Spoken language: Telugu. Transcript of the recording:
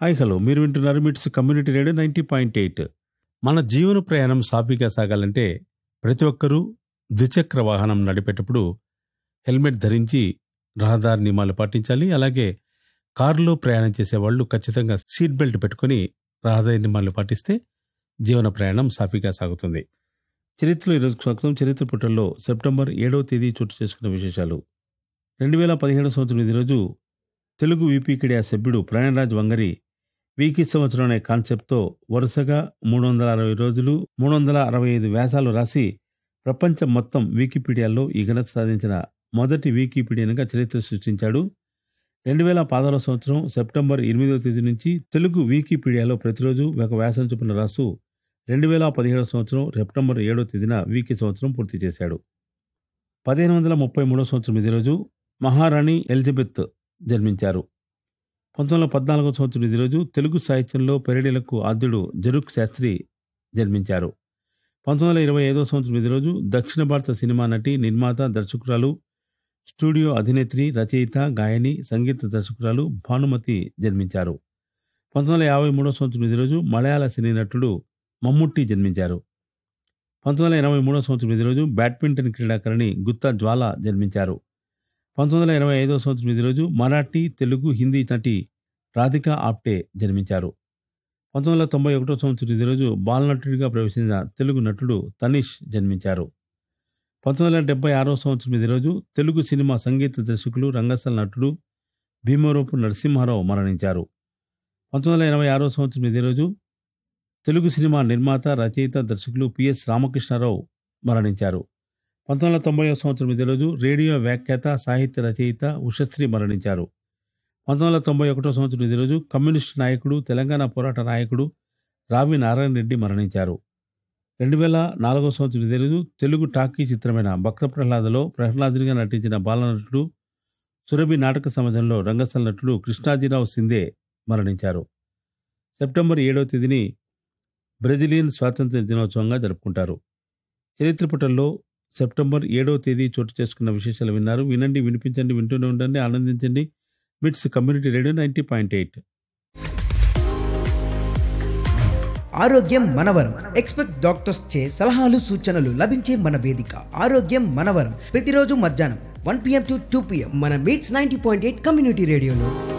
హాయ్ హలో మీరు వింటున్నారు MITS community radio ninety point eight మన జీవన ప్రయాణం సాఫీగా సాగాలంటే ప్రతి ఒక్కరూ ద్విచక్ర వాహనం నడిపేటప్పుడు హెల్మెట్ ధరించి రహదారి నియమాలు పాటించాలి అలాగే కారులో ప్రయాణం చేసే వాళ్ళు ఖచ్చితంగా సీట్ బెల్ట్ పెట్టుకుని రహదారి నియమాలు పాటిస్తే జీవన ప్రయాణం సాఫీగా సాగుతుంది చరిత్రలో ఈరోజు స్వాగతం చరిత్ర పుటల్లో సెప్టెంబర్ ఏడవ తేదీ చోటు చేసుకున్న విశేషాలు రెండు వేల పదిహేడు సంవత్సరం ఇది రోజు తెలుగు విపీకిడియా సభ్యుడు ప్రణయరాజ్ వంగరి వీకి సంవత్సరం అనే కాన్సెప్ట్తో వరుసగా మూడు వందల అరవై రోజులు మూడు వందల అరవై ఐదు వ్యాసాలు రాసి ప్రపంచం మొత్తం వికీపీడియాలో ఈ ఘనత సాధించిన మొదటి వికీపీడియన్గా చరిత్ర సృష్టించాడు రెండు వేల పదహారవ సంవత్సరం సెప్టెంబర్ ఎనిమిదవ తేదీ నుంచి తెలుగు వికీపీడియాలో ప్రతిరోజు ఒక వ్యాసం చొప్పున రాసు రెండు వేల పదిహేడవ సంవత్సరం సెప్టెంబర్ ఏడవ తేదీన వీకి సంవత్సరం పూర్తి చేశాడు పదిహేను వందల ముప్పై మూడవ సంవత్సరం ఇదే రోజు మహారాణి ఎలిజబెత్ జన్మించారు పంతొమ్మిది వందల పద్నాలుగో సంవత్సరం ఇదే రోజు తెలుగు సాహిత్యంలో పెరడిలకు ఆద్యుడు జరుక్ శాస్త్రి జన్మించారు పంతొమ్మిది వందల ఇరవై ఐదో సంవత్సరం ఇదే రోజు దక్షిణ భారత సినిమా నటి నిర్మాత దర్శకురాలు స్టూడియో అధినేత్రి రచయిత గాయని సంగీత దర్శకురాలు భానుమతి జన్మించారు పంతొమ్మిది వందల యాభై మూడో సంవత్సరం ఇదే రోజు మలయాళ సినీ నటుడు మమ్ముట్టి జన్మించారు పంతొమ్మిది వందల ఎనభై మూడో సంవత్సరం ఇదే రోజు బ్యాడ్మింటన్ క్రీడాకారిణి గుత్తా జ్వాల జన్మించారు పంతొమ్మిది వందల ఇరవై ఐదో సంవత్సరం ఇదే రోజు మరాఠీ తెలుగు హిందీ నటి రాధికా ఆప్టే జన్మించారు పంతొమ్మిది వందల తొంభై ఒకటో సంవత్సరం ఇదే రోజు బాలనటుడిగా ప్రవేశించిన తెలుగు నటుడు తనీష్ జన్మించారు పంతొమ్మిది వందల డెబ్బై ఆరో సంవత్సరం ఇదే రోజు తెలుగు సినిమా సంగీత దర్శకులు రంగస్థల నటుడు భీమవరపు నరసింహారావు మరణించారు పంతొమ్మిది వందల ఎనభై ఆరో సంవత్సరం ఇదే రోజు తెలుగు సినిమా నిర్మాత రచయిత దర్శకులు పిఎస్ రామకృష్ణారావు మరణించారు పంతొమ్మిది వందల తొంభై సంవత్సరం ఇదే రోజు రేడియో వ్యాఖ్యాత సాహిత్య రచయిత ఉషశ్రీ మరణించారు పంతొమ్మిది వందల తొంభై ఒకటో సంవత్సరం ఇదే రోజు కమ్యూనిస్టు నాయకుడు తెలంగాణ పోరాట నాయకుడు రావి నారాయణ రెడ్డి మరణించారు రెండు వేల నాలుగో సంవత్సరం ఇదే రోజు తెలుగు టాకీ చిత్రమైన భక్త ప్రహ్లాదలో ప్రహ్లాదునిగా నటించిన బాలనటుడు సురభి నాటక సమాజంలో రంగస్థల నటుడు కృష్ణాజీరావు సిందే మరణించారు సెప్టెంబర్ ఏడవ తేదీని బ్రెజిలియన్ స్వాతంత్ర దినోత్సవంగా జరుపుకుంటారు చరిత్ర పుటల్లో సెప్టెంబర్ ఏడవ తేదీ చోటు చేసుకున్న విశేషాలు విన్నారు వినండి వినిపించండి వింటూనే ఉండండి ఆనందించండి MITS community radio ninety point eight ఆరోగ్యం మనవరం ఎక్స్పెక్ట్ డాక్టర్స్ చే సలహాలు సూచనలు లభించే మన వేదిక ఆరోగ్యం మనవరం ప్రతిరోజు మధ్యాహ్నం one PM to two PM మన MITS ninety point eight community రేడియోలో